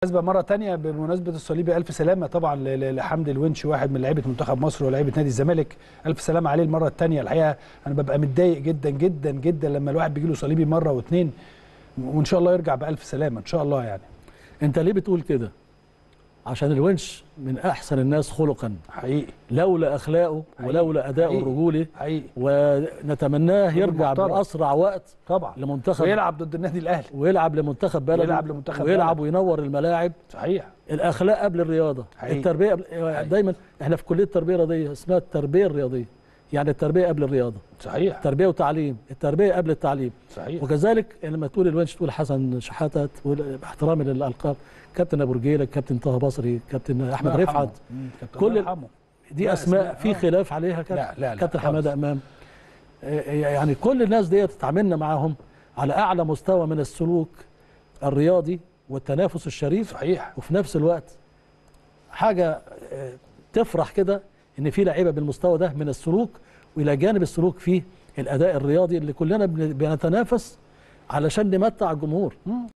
بالمناسبه مره تانية بمناسبه الصليبي الف سلامه طبعا ل- ل- لحمدي الونش واحد من لعيبه منتخب مصر ولاعيبه نادي الزمالك الف سلامه عليه المره الثانيه الحقيقه انا ببقى متضايق جدا جدا جدا لما الواحد بيجي له صليبي مره واثنين وان شاء الله يرجع بالف سلامه ان شاء الله يعني انت ليه بتقول كده عشان الونش من احسن الناس خلقا حقيقي لولا اخلاقه حقيقي. ولولا اداؤه حقيقي. الرجولي حقيقي ونتمناه راجل يرجع محترم. باسرع وقت طبعا لمنتخب ويلعب ضد النادي الاهلي ويلعب لمنتخب بلده ويلعب لمنتخب ويلعب بلده. وينور الملاعب صحيح الاخلاق قبل الرياضه حقيقي. التربيه قبل... دايما احنا في كليه التربيه الرياضيه اسمها التربيه الرياضيه يعني التربيه قبل الرياضه صحيح تربيه وتعليم التربيه قبل التعليم صحيح وكذلك لما تقول الونش تقول حسن شحاته تقول باحترامي للالقاب كابتن ابو رجيله كابتن طه بصري كابتن احمد الله يرحمه. رفعت مم، كابتن كل الله ال- يرحمه. دي لا، اسماء أسماء، في آه. خلاف عليها كابتن لا، لا، لا، كابتن خالص. حماده امام آه، يعني كل الناس ديت اتعاملنا معاهم على اعلى مستوى من السلوك الرياضي والتنافس الشريف صحيح وفي نفس الوقت حاجه آه، تفرح كده ان في لعيبه بالمستوى ده من السلوك والى جانب السلوك فيه الاداء الرياضي اللي كلنا بن- بنتنافس علشان نمتع الجمهور